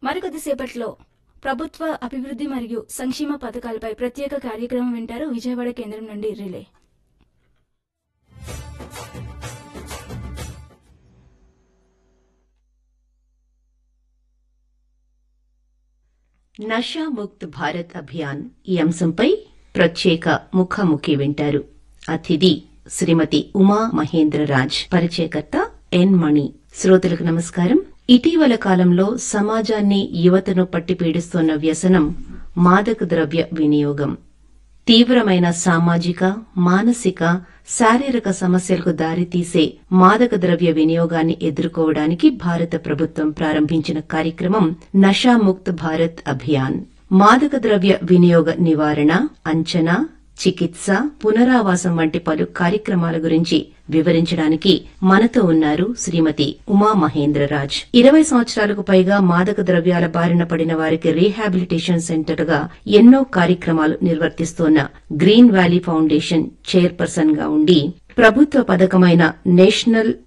మరికొద్దిసేపట్లో ప్రభుత్వ అభివృద్ధి మరియు సంక్షేమ పథకాలపై ప్రత్యేక కార్యక్రమం వింటారు విజయవాడ కేంద్రం నుండి రిలే నషా ముక్త్ భారత్ అభియాన్ ఈ అంశంపై ప్రత్యేక ముఖాముఖి వింటారు అతిథి శ్రీమతి ఉమా మహేంద్ర రాజ్ పరిచయకర్త ఎన్ మణి శ్రోతలకు నమస్కారం ఇటీవల కాలంలో సమాజాన్ని యువతను పట్టి పీడిస్తున్న వ్యసనం మాదక ద్రవ్య వినియోగం తీవ్రమైన సామాజిక మానసిక శారీరక సమస్యలకు దారితీసే మాదక ద్రవ్య వినియోగాన్ని ఎదుర్కోవడానికి భారత ప్రభుత్వం ప్రారంభించిన కార్యక్రమం నషాముక్త్ భారత్ అభియాన్ మాదక ద్రవ్య వినియోగ నివారణ అంచనా చికిత్స పునరావాసం వంటి పలు కార్యక్రమాల గురించి వివరించడానికి మనతో ఉన్నారు శ్రీమతి ఉమా మహేంద్రరాజ్ ఇరవై సంవత్సరాలకు పైగా మాదక ద్రవ్యాల బారిన పడిన వారికి రీహాబిలిటేషన్ సెంటర్ గా ఎన్నో కార్యక్రమాలు నిర్వర్తిస్తోన్న గ్రీన్ వ్యాలీ ఫౌండేషన్ చైర్పర్సన్ గా ఉండి ప్రభుత్వ పథకమైన నేషనల్